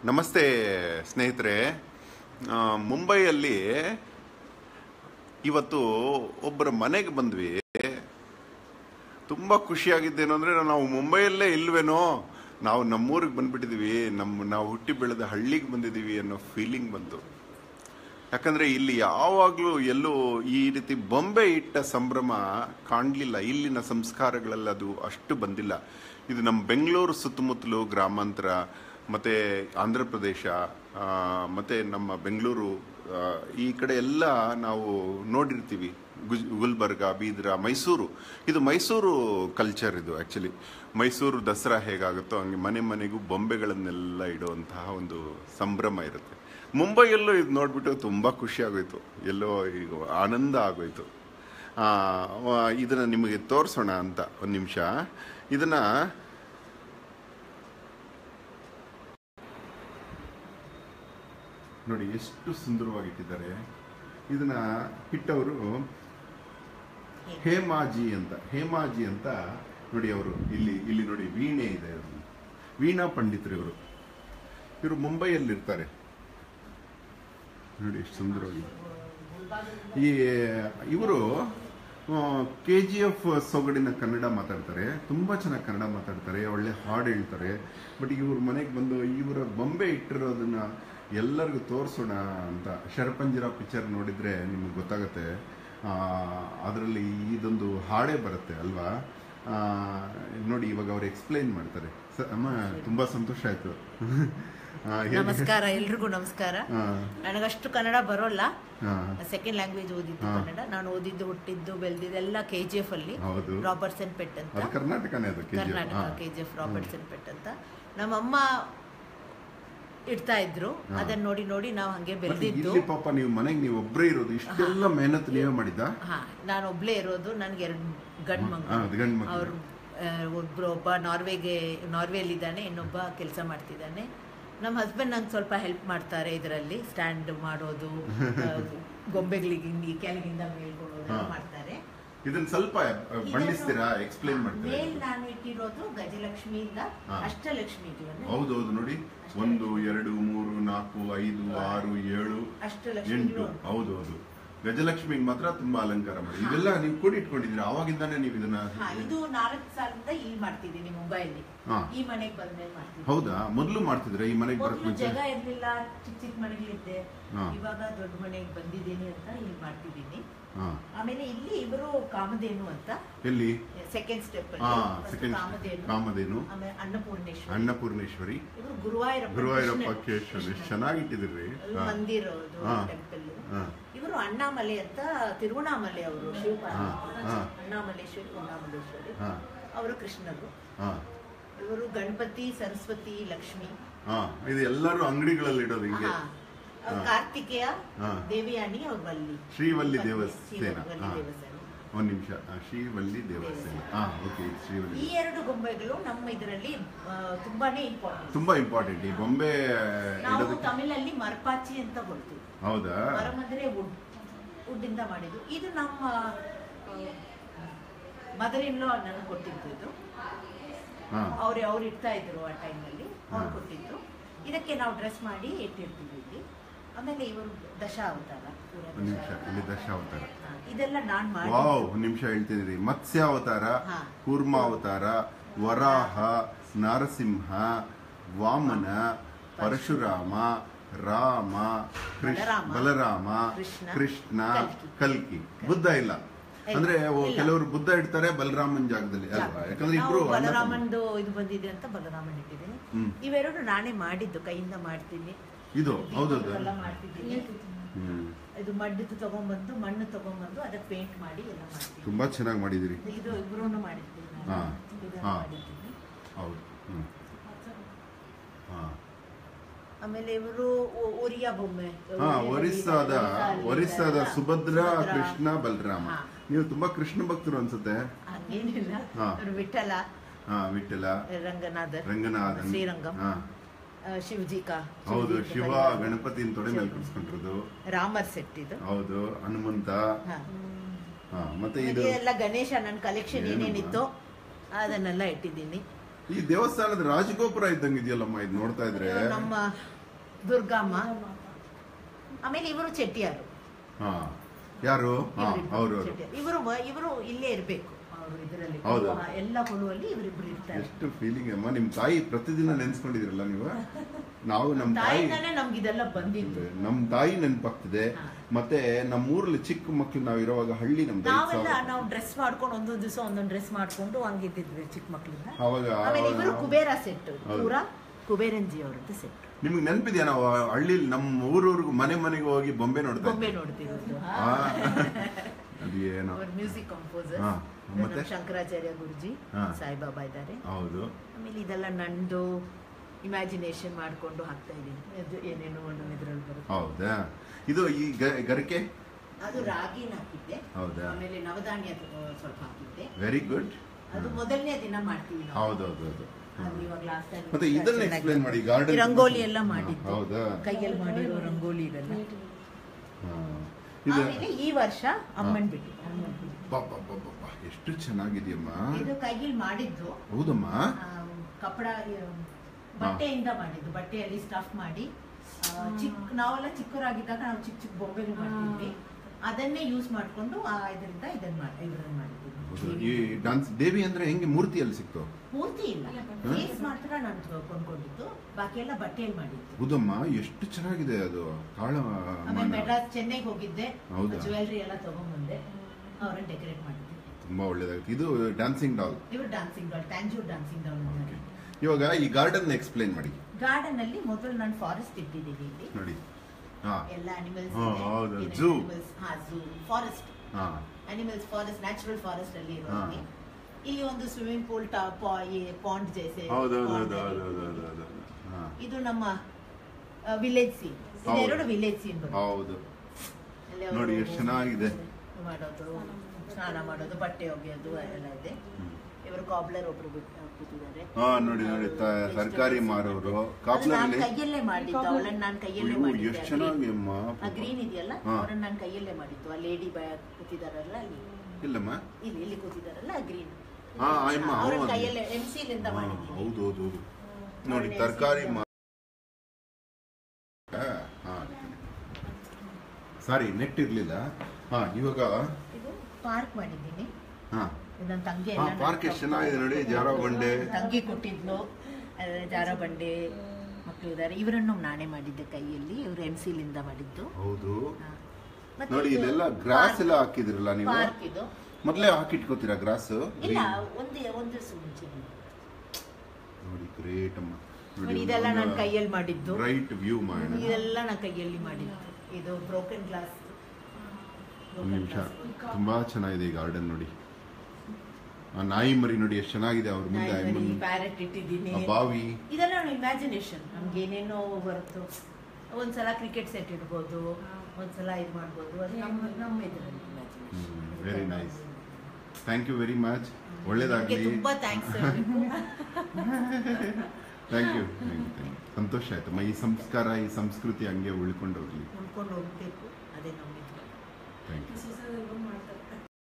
ನಮಸ್ತೆ ಸ್ನೇಹಿತರೆ ಆ, ಮುಂಬೈಯಲ್ಲಿ ಇವತ್ತು ಒಬ್ಬರ ಮನೆಗೆ ಬಂದ್ವಿ ತುಂಬ ಖುಷಿಯಾಗಿದ್ದೇನು ಅಂದರೆ ನಾವು ಮುಂಬೈಯಲ್ಲೇ ಇಲ್ವೇನೋ ನಾವು ನಮ್ಮೂರಿಗೆ ಬಂದ್ಬಿಟ್ಟಿದ್ದೀವಿ ನಮ್ಮ ನಾವು ಹುಟ್ಟಿ ಬೆಳೆದ ಹಳ್ಳಿಗೆ ಬಂದಿದ್ದೀವಿ ಅನ್ನೋ ಫೀಲಿಂಗ್ ಬಂತು ಯಾಕಂದ್ರೆ ಇಲ್ಲಿ ಯಾವಾಗಲೂ ಎಲ್ಲೂ ಈ ರೀತಿ ಬೊಂಬೆ ಇಟ್ಟ ಸಂಭ್ರಮ ಕಾಣಲಿಲ್ಲ ಇಲ್ಲಿನ ಸಂಸ್ಕಾರಗಳಲ್ಲಿ ಅದು ಅಷ್ಟು ಬಂದಿಲ್ಲ ಇದು ನಮ್ಮ ಬೆಂಗಳೂರು ಸುತ್ತಮುತ್ತಲು ಗ್ರಾಮಾಂತರ ಮತ್ತು ಆಂಧ್ರ ಪ್ರದೇಶ ಆ, ಮತ್ತೆ ನಮ್ಮ ಬೆಂಗಳೂರು ಆ, ಈ ಕಡೆ ಎಲ್ಲ ನಾವು ನೋಡಿರ್ತೀವಿ ಗುಜ್ ಗುಲ್ಬರ್ಗ ಬೀದ್ರ ಮೈಸೂರು ಇದು ಮೈಸೂರು ಕಲ್ಚರ್ ಇದು ಆ್ಯಕ್ಚುಲಿ ಮೈಸೂರು ದಸರಾ ಹೇಗಾಗುತ್ತೋ ಹಂಗೆ ಮನೆ ಮನೆಗೂ ಬೊಂಬೆಗಳನ್ನೆಲ್ಲ ಇಡುವಂತಹ ಒಂದು ಸಂಭ್ರಮ ಇರುತ್ತೆ ಮುಂಬೈಯಲ್ಲೂ ಇದು ನೋಡ್ಬಿಟ್ಟು ತುಂಬ ಖುಷಿ ಆಗೋಯ್ತು ಎಲ್ಲೋ ಈಗ ಆನಂದ ಆಗೋಯ್ತು ಆ, ವ- ಇದನ್ನ ನಿಮಗೆ ತೋರಿಸೋಣ ಅಂತ ಒಂದು ನಿಮಿಷ ಇದನ್ನ ನೋಡಿ ಎಷ್ಟು ಸುಂದರವಾಗಿಟ್ಟಿದ್ದಾರೆ ಇದನ್ನ ಇಟ್ಟವರು ಹೇಮಾಜಿ ಅಂತ ಹೇಮಾಜಿ ಅಂತ ನೋಡಿ ಅವರು ಇಲ್ಲಿ ಇಲ್ಲಿ ನೋಡಿ ವೀಣೆ ಇದೆ ಅವ್ರದ್ದು. ವೀಣಾ ಪಂಡಿತರು ಇವರು ಇವರು ಮುಂಬೈಯಲ್ಲಿ ಇರ್ತಾರೆ ನೋಡಿ ಎಷ್ಟು ಸುಂದರವಾಗಿ ಈ ಇವರು ಕೆ ಜಿ ಎಫ್ ಸೊಗಡಿನ ಕನ್ನಡ ಮಾತಾಡ್ತಾರೆ ತುಂಬ ಚೆನ್ನಾಗಿ ಕನ್ನಡ ಮಾತಾಡ್ತಾರೆ ಒಳ್ಳೆ ಹಾಡು ಹೇಳ್ತಾರೆ ಬಟ್ ಇವ್ರ ಮನೆಗೆ ಬಂದು ಇವರ ಬೊಂಬೆ ಇಟ್ಟಿರೋದನ್ನ ಎಲ್ಲರಿಗೂ ತೋರಿಸೋಣ ಅಂತ ಶರಪಂಜರ ಪಿಕ್ಚರ್ ನೋಡಿದ್ರೆ ನಿಮಗೆ ಗೊತ್ತಾಗುತ್ತೆ ಅದರಲ್ಲಿ ಇದೊಂದು ಹಾಡೇ ಬರುತ್ತೆ ಅಲ್ವಾ ಆ, ನೋಡಿ ಇವಾಗ ಅವ್ರು ಎಕ್ಸ್ಪ್ಲೈನ್ ಮಾಡ್ತಾರೆ ಸ- ಅಮ್ಮ ತುಂಬ ಸಂತೋಷ ಆಯ್ತು ಆ, ಹೇಳಿ. ನಮಸ್ಕಾರ ಎಲ್ರಿಗೂ ನಮಸ್ಕಾರ ಆ, ನನಗಷ್ಟು ಕನ್ನಡ ಬರೋಲ್ಲ ಆ, ಸೆಕೆಂಡ್ ಲ್ಯಾಂಗ್ವೇಜ್ ಓದಿದ್ದು ಹಾ. ಕನ್ನಡ ನಾನು ಓದಿದ್ದು ಹುಟ್ಟಿದ್ದು ಬೆಳೆದಿದ್ದೆಲ್ಲ ಕೆ ಜಿ ಎಫ್ ಅಲ್ಲಿ ಹೌದು ರಾಬರ್ಟ್ಸನ್ ಪೆಟ್ ಅಂತ ಅದು ಕರ್ನಾಟಕನೇ ಅದು K G Karnataka K G F Robertsonpet ಅಂತ ನಮ್ಮಮ್ಮ ಇಡ್ತಾ ಇದ್ರು ಹಾ. ಅದನ್ನ ನೋಡಿ ನೋಡಿ ನಾವು ಹಂಗೆ ಮತ್ತೆ ಬೆಳೆದಿದ್ದು ಇಲ್ಲಿ ಪಾಪ ನೀವು ಮನೆಗೆ ನೀವು ಒಬ್ಬರೇ ಇರೋದು ಇಷ್ಟೆಲ್ಲ ಮೆಹನತ್ ನೀವೇ ಮಾಡಿದ್ದ ಹಾ ನಾನು ಒಬ್ಳೇ ಇರೋದು ನನ್ಗೆ ಎರಡು ಗಂಡ್ ಹಾ, ಮಗು ಅದು ಗಂಡ್ ಮಕ್ಳು. ಅವ್ರು ಆ, ಒಬ್ರು ಒಬ್ಬ ನಾರ್ವೆಗೆ ನಾರ್ವೆಯಲ್ಲಿದ್ದಾನೆ ಇನ್ನೊಬ್ಬ ಕೆಲಸ ಮಾಡ್ತಿದ್ದಾನೆ ನಮ್ಮ ಹಸ್ಬೆಂಡ್ ನಂಗೆ ಸ್ವಲ್ಪ ಹೆಲ್ಪ್ ಮಾಡ್ತಾರೆ ಇದರಲ್ಲಿ ಸ್ಟ್ಯಾಂಡ್ ಮಾಡೋದು ಆ, ಗೊಂಬೆಗಳಿಗೆ ಹಿಂಗೆ ಕೆಳಗಿಂದ ಮೇಲ್ಕೊಡೋದು ಹಾ. ಮಾಡ್ತಾರೆ ಇದನ್ನ ಸ್ವಲ್ಪ ಬಣ್ಣಿಸ್ತೀರಾ ಎಕ್ಸ್ಪ್ಲೈನ್ ಮಾಡ್ತೀರಾ ಮೇಲ್ ನಾನು ಇಟ್ಟಿರೋದು ಗಜಲಕ್ಷ್ಮಿಯಿಂದ ಹಾ. ಅಷ್ಟಲಕ್ಷ್ಮಿ ಇದೀವಲ್ಲ ಹೌದು ಹೌದು ನೋಡಿ ಒಂದು ಎರಡು ಮೂರು ನಾಲ್ಕು ಐದು ಆರು ಏಳು ಅಷ್ಟಲಕ್ಷ್ಮಿ ಎಂಟು ಹೌದು ಹೌದು ಗಜಲಕ್ಷ್ಮಿಗೆ ಮಾತ್ರ ತುಂಬಾ ಅಲಂಕಾರ ಮಾಡಿ ಇವೆಲ್ಲ ನೀವು ಕೂಡಿ ಇಟ್ಕೊಂಡಿದ್ದೀರಾ ಅವಾಗಿಂದಾನೆ ನೀವು ಇದನ್ನ ಹಾ ಇದು ನಾಲ್ಕು ಸಾಲಿಂದ ಇಲ್ಲಿ ಮಾಡ್ತಿದ್ದೀನಿ ಮುಂಬೈಲಿ ಹಾ. ಈ ಮನೆಗೆ ಬಂದ್ಮೇಲೆ ಮಾಡ್ತಿದ್ದೀನಿ ಹೌದಾ ಮೊದಲು ಮಾಡ್ತಿದ್ರೆ ಈ ಮನೆಗೆ ಬರಕ್ ಮೊದಲು ಮುಂಚೆ ಜಾಗ ಇರ್ಲಿಲ್ಲ ಚಿಕ್ಕ ಚಿಕ್ಕ ಮನೆಗಳಿದ್ದೆ ಹಾ. ಇವಾಗ ದೊಡ್ಡ ಮನೆಗೆ ಬಂದಿದ್ದೀನಿ ಅಂತ ಇಲ್ಲಿ ಮಾಡ್ತಿದ್ದೀನಿ ಹಾ ಆಮೇಲೆ ಇಲ್ಲಿ ಇವರು ಕಾಮಧೇನು ಅಂತ ಎಲ್ಲಿ ಸೆಕೆಂಡ್ ಸ್ಟೆಪ್ ಹಾ ಅಲ್ಲಿ ಸೆಕೆಂಡ್ ಕಾಮಧೇನು ಕಾಮಧೇನು ಆಮೇಲೆ ಅನ್ನಪೂರ್ಣೇಶ್ವರಿ ಅನ್ನಪೂರ್ಣೇಶ್ವರಿ ಇವರು ಗುರುವಾಯೂರಪ್ಪ ಗುರುವಾಯೂರಪ್ಪ ಕೃಷ್ಣ- ಕೇಶವ ಎಷ್ಟು ಕೃಷ್ಣ. ಚೆನ್ನಾಗಿಟ್ಟಿದ್ರಿ ಅಲ್ಲಿ ಮಂದಿರ ಅದು ಹಾ. ಟೆಂಪಲ್ ಹಾ. ಇವರು ಅಣ್ಣಾಮಲೆ ಅಂತ ತಿರುವಣ್ಣಾಮಲೆ ಅವರು ಹಾ, ಶಿವಪಾರ್ವತಿ ಹಾ. ಅಣ್ಣಾಮಲೇಶ್ವರಿ ಉಣ್ಣಾಮಲೇಶ್ವರಿ ಹಾ ಅವರು ಕೃಷ್ಣರು ಹಾ ಇವರು ಗಣಪತಿ ಸರಸ್ವತಿ ಲಕ್ಷ್ಮಿ ಹಾ ಇದು ಎಲ್ಲರೂ ಅಂಗಡಿಗಳಲ್ಲಿ ಇಡೋದು ಹಿಂಗೆ ಹಾ. ಅವ್ರು ಕಾರ್ತಿಕೇಯ ಹಾ. ದೇವಿಯಾನಿ ಅವ್ರ ವಲ್ಲಿ ಶ್ರೀವಲ್ಲಿ ಪತ್ನಿ, ದೇವಸ್ಥಾನ ಶ್ರೀವಲ್ಲಿ ಹಾ ದೇವಸ್ಥಾನ ಒಂದ್ ನಿಮಿಷ ಆ, ಶ್ರೀವಲ್ಲಿ ದೇವಸ್ಥಾನ ಹಾ ಓಕೆ ಈ ಶ್ರೀವಲ್ಲಿ ಎರಡು ಗೊಂಬೆಗಳು ನಮ್ಮ ಇದರಲ್ಲಿ ಆ, ತುಂಬಾನೇ ಇಂಪಾರ್ಟೆಂಟ್ ತುಂಬಾ ಇಂಪಾರ್ಟೆಂಟ್ ಈ ಬೊಂಬೆ ನಾವು ಇಡೋದಕ್ಕೆ ತಮಿಳಲ್ಲಿ ಮರ್ಪಾಚಿ ಅಂತ ಕೊಡ್ತೀವಿ ಹೌದಾ ಮರಂ ಅಂದ್ರೆ ವುಡ್ ವುಡ್ ಇಂದ ಮಾಡಿದ್ದು ಇದು ನಮ್ಮ ಮದರ್ ಇನ್ಲೋ ನನಗೆ ಕೊಟ್ಟಿದ್ದು ಇದು ಹಾ ಅವ್ರು ಅವ್ರು ಇಡ್ತಾ ಇದ್ರು ಆ ಟೈಮಲ್ಲಿ ಅವ್ರು ಹಾ. ಕೊಟ್ಟಿದ್ದು ಇದಕ್ಕೆ ನಾವು ಡ್ರೆಸ್ ಮಾಡಿ ಇಟ್ಟಿರ್ತೀವಿ ಇಲ್ಲಿ ಆಮೇಲೆ ಇವರು ದಶ ಅವತಾರ ಪೂರ ಒಂದ್ ನಿಮಿಷ ದಶ ಇಲ್ಲಿ ದಶಾವತಾರ ಹಾ, ಇದೆಲ್ಲ ನಾನ್ ಮಾಡಿ ವಾವ್ ಒಂದ್ ನಿಮಿಷ ಹೇಳ್ತಿದ್ರಿ ಮತ್ಸ್ಯಾವತಾರ ಹಾ. ಕೂರ್ಮಾವತಾರ ವರಾಹ ನರಸಿಂಹ ವಾಮನ ಪರಶುರಾಮ ರಾಮ ಕೃಷ್ಣ ಬಲರಾಮ, ಬಲರಾಮ ಕೃಷ್ಣ, ಕೃಷ್ಣ ಕಲ್ಕಿ. ಕಲ್ಕಿ ಬುದ್ಧ ಇಲ್ಲ ಅಂದ್ರೆ ಓ, ಇಲ್ಲ. ಕೆಲವರು ಬುದ್ಧ ಇಡ್ತಾರೆ ಬಲರಾಮನ್ ಜಾಗದಲ್ಲಿ ಅಲ್ವಾ ಯಾಕಂದ್ರೆ ನಾವು ಇಬ್ರು ಅಣ್ಣ ತಮ್ಮ. ಬಲರಾಮಂದು ಇದು ಬಂದಿದೆ ಅಂತ ಬಲರಾಮನ್ ಇಟ್ಟಿದ್ದೀನಿ ಹ್ಮ್. ಇವೆರಡು ನಾನೇ ಮಾಡಿದ್ದು ಕೈಯಿಂದ ಮಾಡ್ತೀನಿ ಇದು ಹೌದೌದು ದೀಪಗಳೆಲ್ಲ ಮಾಡ್ತಿದ್ದೀನಿ ಹ್ಮ್ ಇದು ಮಡ್ಡದ್ದು ತಗೊಂಡ್ಬಂದು ಮಣ್ಣು ತಗೊಂಡ್ಬಂದು ಅದಕ್ಕೆ ಪೇಂಟ್ ಮಾಡಿ ಎಲ್ಲ ಮಾಡ್ತೀನಿ ತುಂಬಾ ಚೆನ್ನಾಗಿ ಮಾಡಿದಿರಿ ಇದು ಇಬ್ರು ಮಾಡಿರ್ತೀನಿ ನಾನು. ಹಾ. ಇದನ್ನ ಹಾ. ಮಾಡಿದ್ದೀನಿ ಹೌದು ಹ್ಮ್ ಹಾ ಆಮೇಲೆ ಇವರು ಒರಿಯಾ ಬೊಮ್ಮೆ ಹಾ ಒರಿಸ್ಸಾದ ಒರಿಸ್ಸಾದ ಸುಭದ್ರ ಸುಭದ್ರ. ಕೃಷ್ಣ ಬಲರಾಮ ಹಾ. ನೀವು ತುಂಬಾ ಕೃಷ್ಣ ಭಕ್ತರು ಅನ್ಸುತ್ತೆ ಹಂಗೇನಿಲ್ಲ ಹಾ. ಇವ್ರು ವಿಠಲ ಹಾ ವಿಠಲ ರಂಗನಾಥರ್ ರಂಗನಾಥನ್ ಶ್ರೀರಂಗಂ ಹಾ ಆ, ಶಿವಜಿ ಕಾ ಹೌದು ಶಿವಜಿ ಶಿವ ಬಲಿದಾನ. ಗಣಪತಿನ ತೊಡೆ ಮೇಲೆ ಕುಡಿಸ್ಕೊಂಡಿರೋದು ರಾಮರ್ ಸೆಟ್ ಇದು ಹೌದು ಹನುಮಂತ ಹಾ. ಹಾ ಮತ್ತೆ ಇದು ಹಾಗೆ ಎಲ್ಲ ಗಣೇಶ ನನ್ನ ಕಲೆಕ್ಷನ್ ಏನಮ್ಮ? ಏನೇನಿತ್ತು ಅದನ್ನೆಲ್ಲ ಇಟ್ಟಿದ್ದೀನಿ ಈ ದೇವಸ್ಥಾನದ ರಾಜಗೋಪುರ ಇದ್ದಂಗೆ ಇದೆಯಲ್ಲಮ್ಮ ಇದು ನೋಡ್ತಾ ಇದ್ರೆ ಇವ್ರು ನಮ್ಮ ದುರ್ಗಮ್ಮ ಆಮೇಲೆ ಇವರು ಚೆಟ್ಟಿಯಾರು ಹಾ ಯಾರು ಹಾ ಇವರಿಬ್ರು ಅವರು ಚೆಟ್ಟಿಯಾರು. ಇವರು ಇವರು ಇಲ್ಲೇ ಇರ್ಬೇಕು ಅವರು ಇದರಲ್ಲಿ ಹೌದು. ಎಲ್ಲ ಕೊಡುವಲ್ಲಿ ಇವರಿಬ್ರು ಇರ್ತಾರೆ ಎಷ್ಟು ಫೀಲಿಂಗ್ ಅಮ್ಮ ನಿಮ್ ತಾಯಿ ಪ್ರತಿದಿನ ನೆನ್ಸ್ಕೊಂಡಿದಿರಲ್ಲ ನೀವು ನಾವು ನಮ್ ತಾಯಿ ತಾಯಿಯಿಂದಾನೇ ನಮ್ಗೆ ಇದೆಲ್ಲ ಬಂದಿದ್ದು ನಮ್ ತಾಯಿ ನೆನ್ಪಾಗ್ತಿದೆ ಹಾ. ಮತ್ತೆ ನಮ್ಮೂರಲ್ಲಿ ಚಿಕ್ಕ ಮಕ್ಳು ನಾವ್ ಇರುವಾಗ ಹಳ್ಳಿ ನಮ್ದು ಐದ್ ನಾವೆಲ್ಲ ಸಾವಿರ. ನಾವು ಡ್ರೆಸ್ ಮಾಡ್ಕೊಂಡು ಒಂದೊಂದು ದಿವಸ ಒಂದೊಂದು ಡ್ರೆಸ್ ಮಾಡ್ಕೊಂಡು ಹಂಗಿದ್ದಿದ್ವಿ ಚಿಕ್ಕ ಮಕ್ಳಿಂದ ಅವಾಗ ಆಮೇಲೆ ಇವರು ಅವಾಗ- ಕುಬೇರ ಸೆಟ್ ಹೌದು. ಪೂರಾ ಕುಬೇರನ್ಜಿ ಅವರದ್ದು ಸೆಟ್ ನಿಮ್ಗೆ ನೆನಪಿದ್ಯಾ ನಾವು ಹಳ್ಳಿಲಿ ನಮ್ಮ ಊರೂರ್ಗು ಮನೆ ಮನೆಗೆ ಹೋಗಿ ಬೊಂಬೆ ನೋಡ್ತಾ ಬೊಂಬೆ ಇದ್ವಿ. ನೋಡ್ತಿರೋದು ಆ, ಅದೇನೋ ಅವ್ರ ಮ್ಯೂಸಿಕ್ ಕಂಪೋಸರ್ ಹಾ, ಮತ್ತೆ? ಶಂಕರಾಚಾರ್ಯ ಗುರುಜಿ ಹಾ. ಸಾಯಿಬಾಬಾ ಇದ್ದಾರೆ ಹೌದು ಆಮೇಲೆ ಇದೆಲ್ಲ ನಂದು ಇಮ್ಯಾಜಿನೇಷನ್ ಮಾಡ್ಕೊಂಡು ಹಾಕ್ತಾ ಇದ್ದೀನಿ ಅದು ಏನೇನೋ ಒಂದೊಂದು ಇದ್ರಲ್ಲಿ ಬರುತ್ತೆ ಹೌದಾ ಇದು ಈ ಗ- ಗರಿಕೆ ಅದು ರಾಗಿನ ಹಾಕಿದ್ದೆ ಹೌದಾ ಆಮೇಲೆ ನವಧಾನ್ಯ ಆ, ಸ್ವಲ್ಪ ಹಾಕಿದ್ದೆ ವೆರಿ ಗುಡ್ ಅದು ಮೊದಲನೇ ದಿನ ಮಾಡ್ತೀವಿ ನಾವು ಹೌದೌದು ಅದು ಇವಾಗ last time ಮತ್ತೆ ಇದನ್ನ ಚೆನ್ನಾಗಿ explain ಮಾಡಿ, ಈ garden- ರಂಗೋಲಿ ಎಲ್ಲ ಮಾಡಿದ್ದು ಹೌದಾ? ಕೈಯಲ್ಲಿ ಮಾಡಿರೋ ರಂಗೋಲಿ ಇದೆಲ್ಲ ಹಾ. ಇದು ಆಮೇಲೆ ಈ ವರ್ಷ ಅಮ್ಮನ್ ಬಿಟ್ಟು ಅಮ್ಮನ್ ಬಿಟ್ಟು. ಪಾಪ ಎಷ್ಟು ಚೆನ್ನಾಗಿದೆಯಮ್ಮ ಇದು ಕೈಯಲ್ಲಿ ಮಾಡಿದ್ದು ಹೌದಮ್ಮ ಆ, ಕಪಡ ಆ, ಬಟ್ಟೆಯಿಂದ ಮಾಡಿದ್ದು ಬಟ್ಟೆಯಲ್ಲಿ ಸ್ಟಫ್ ಮಾಡಿ ಆ, ಚಿಕ್ಕ ನಾವೆಲ್ಲ ಚಿಕ್ಕವರಾಗಿದ್ದಾಗ ನಾವು ಚಿಕ್ಕ ಚಿಕ್ಕ ಬೊಂಬೆಗಳು ಮಾಡ್ತಿದ್ವಿ ಅದನ್ನೇ ಯೂಸ್ ಮಾಡ್ಕೊಂಡು ಆ ಇದರಿಂದ ಇದನ್ನ ಮಾಡಿ ಇದನ್ನ ಹೌದು. ಮಾಡಿದ್ವಿ ಈ ಡಾನ್ಸ್ ದೇವಿ ಅಂದ್ರೆ ಹೆಂಗೆ ಮೂರ್ತಿಯಲ್ಲಿ ಸಿಕ್ತು ಪೂರ್ತಿ ಇಲ್ಲ ಫೇಸ್ ಮಾತ್ರ ನಾನು ಕೊಂಡ್ಕೊಂಡಿದ್ದು ಬಾಕಿ ಎಲ್ಲ ಬಟ್ಟೆಯಲ್ಲಿ ಮಾಡಿದ್ದು ಹೌದಮ್ಮ ಎಷ್ಟು ಚೆನ್ನಾಗಿದೆ ಅದು ಕಾಳ ಆಮೇಲೆ ಮೆಡ್ರಾಸ್ ಚೆನ್ನೈಗೆ ಹೋಗಿದ್ದೆ ಹೌದಾ? ಜ್ಯುವೆಲ್ರಿ ಎಲ್ಲ ತಗೊಂಡ್ಬಂದೆ ಅವರನ್ನ ಡೆಕೋರೇಟ್ ಮಾಡಿದ್ದೆ ತುಂಬಾ ಒಳ್ಳೇದಾಗುತ್ತೆ ಇದು ಡ್ಯಾನ್ಸಿಂಗ್ ಡಾಲ್ ಇವರು dancing doll Tanjore dancing doll ಅಂತ ಇವಾಗ ಈ ಗಾರ್ಡನ್ ಎಕ್ಸ್ಪ್ಲೈನ್ ಮಾಡಿ ಗಾರ್ಡನ್ ಅಲ್ಲಿ ಮೊದಲು ನಾನು ಫಾರೆಸ್ಟ್ ಇಟ್ಟಿದ್ದೀನಿ ಇಲ್ಲಿ ನೋಡಿ ಹಾ ಎಲ್ಲ ಅನಿಮಲ್ಸ್ ಹಾ, ಹೌದು, zoo. ಹಾ ಝೂ ಫಾರೆಸ್ಟ್ ಹಾ ಅನಿಮಲ್ಸ್ ಫಾರೆಸ್ಟ್ ನ್ಯಾಚುರಲ್ ಫಾರೆಸ್ಟ್ ಅಲ್ಲಿ ಹಾ. ಇರೋದು ಇಲ್ಲಿ ಒಂದು ಸ್ವಿಮ್ಮಿಂಗ್ ಪೂಲ್ ಪಾಂಡ್ ಜೈಸೆ ಹೌದೌದು pond ಹೌದು ಅಲ್ಲಿ. ಹೌದು ಹೌದು ಹೌದು ಹಾ ಇದು ನಮ್ಮ ವಿಲೇಜ್ ಸೀನ್ ಹೌದು. ಇದೆರಡು ವಿಲೇಜ್ ಸೀನ್ ಹೌದು ನೋಡಿ, ಎಷ್ಟ್ ಚೆನ್ನಾಗಿದೆ. ಮಾಡೋದು ಸ್ನಾನ ಮಾಡೋದು ಬಟ್ಟೆ ಒಗೆಯೋದು ಎಲ್ಲ ಇದೆ ಇವರು ಕಾಬ್ಲರ್ ಒಬ್ರು ಬಿಟ್ಟು ಕೂತಿದ್ದಾರೆ ಹಾ ನೋಡಿ ನೋಡಿ ತ- ತರಕಾರಿ ಮಾರೋರು ಅದು ನಾನು ಕಾಪ್ಲಲ್ಲಿ ಕೈಯಲ್ಲೇ ಮಾಡಿದ್ದು ಅವಳನ್ನ ನಾನು ಕೈಯಲ್ಲೇ ಅಯ್ಯೋ, ಮಾಡಿದ್ದೆ ಎಷ್ಟ್ ಚೆನ್ನಾಗಿ ಅಮ್ಮ ಆ ಗ್ರೀನ್ ಇದೆಯಲ್ಲ ಹಾ. ಅವರನ್ನ ನಾನು ಕೈಯಲ್ಲೇ ಮಾಡಿದ್ದು ಆ ಲೇಡಿ ಬಾಯ್ ಕೂತಿದಾರಲ್ಲ ಅಲ್ಲಿ ಇಲ್ಲಮ್ಮ ಇಲ್ಲಿ ಇಲ್ಲಿ ಕೂತಿದಾರಲ್ಲ ಆ ಗ್ರೀನ್ ಹಾ, ಆಯಮ್ಮ, ಅವ್ರನ್ನ ಹೌದು. ಕೈಯಲ್ಲೇ ಎಂ ಸಿಲಿಂದ ಹಾ, ಮಾಡಿದ್ದೀನಿ ಹೌದು ಹೌದು ಹೌದು ನೋಡಿ ಒಳ್ಳೆ ತರಕಾರಿ ಸೀರೆ. ಮಾ ಸಾರಿ ನೆಟ್ ಇರ್ಲಿಲ್ಲ ಹಾ ಇವಾಗ ಇದು ಪಾರ್ಕ್ ಮಾಡಿದ್ದೀನಿ ಹಾ ನನ್ನ ತಂಗಿ ಹಾ ಎಲ್ಲ ಪಾರ್ಕ್ ಎಷ್ಟು ಚೆನ್ನಾಗಿದೆ ನೋಡಿ ಜಾರ ಬಂಡೆ ತಂಗಿ ಕೊಟ್ಟಿದ್ಲು ಅಹ್, ಜಾರ ಬಂಡೆ ಮಕ್ಕಳು ಇದ್ದಾರೆ ಇವರನ್ನು ನಾನೇ ಮಾಡಿದ್ದೆ ಕೈಯಲ್ಲಿ ಇವರು ಎಂ ಸಿಲಿಂದ ಮಾಡಿದ್ದು ಹೌದು ಹಾ. ಮತ್ತೆ ನೋಡಿ ಇದು ಇಲ್ಲೆಲ್ಲ ಗ್ರಾಸ್ park- ಎಲ್ಲ ಹಾಕಿದ್ರಲ್ಲ ನೀವು ಪಾರ್ಕ್ ಇದು ಮೊದ್ಲೇ ಹಾಕಿಟ್ಕೋತೀರಾ ಗ್ರಾಸ್ ಇಲ್ಲ ಒಂದೇ ಒಂದು ದಿವಸ ಮುಂಚೆ ನೋಡಿ ಗ್ರೇಟ್ ಅಮ್ಮ ನೋಡಿ, ಇದೆಲ್ಲ ನಾನು ಕೈಯಲ್ಲಿ ಮಾಡಿದ್ದು ರೈಟ್ ವ್ಯೂ ಮಾಡೋಣ ಇದೆಲ್ಲ ನಾನು ಕೈಯಲ್ಲಿ ಮಾಡಿದ್ದು ಇದು ಬ್ರೋಕನ್ ಗ್ಲಾಸ್ ಒಂದು ನಿಮಿಷ ತುಂಬಾ ಚೆನ್ನಾಗಿದೆ ಈ ಗಾರ್ಡನ್ ನೋಡಿ ಆ ನಾಯಿ ಮರಿ ನೋಡಿ ಎಷ್ಟು ಚೆನ್ನಾಗಿದೆ ಅವ್ರ ಮುಂದೆ ಅಮ್ಮನ್- ಪ್ಯಾರೆಟ್ ಇಟ್ಟಿದ್ದೀನಿ ಆ ಬಾವಿ ಇದೆಲ್ಲ ನಾವು ಇಮ್ಯಾಜಿನೇಷನ್ ನಮ್ಗೆ ಏನೇನೋ ಬರುತ್ತೋ ಒಂದ್ಸಲ ಕ್ರಿಕೆಟ್ ಸೆಟ್ ಇಡ್ಬೋದು ಒಂದ್ಸಲ ಇದು ಮಾಡ್ಬೋದು ಅದು ನಮ್ಮ ನಮ್ಮ ಇದರಲ್ಲಿ very nice thank you very much ನಿಮಗೆ ಒಳ್ಳೇದಾಗ್ಲಿ ತುಂಬಾ ಥ್ಯಾಂಕ್ಸ್ ಥ್ಯಾಂಕ್ ಯು ಸಂತೋಷ ಆಯ್ತಮ್ಮ ಈ ಸಂಸ್ಕಾರ ಈ ಸಂಸ್ಕೃತಿ ಹಂಗೆ ಉಳ್ಕೊಂಡು ಹೋಗ್ಲಿ ಉಳ್ಕೊಂಡು ಹೋಗ್ಬೇಕು ಅದೇ ನಮ್ಮ ಇದು ಥ್ಯಾಂಕ್ ಯು ಸುಸದ ಮಾಡ್ತಾರೆ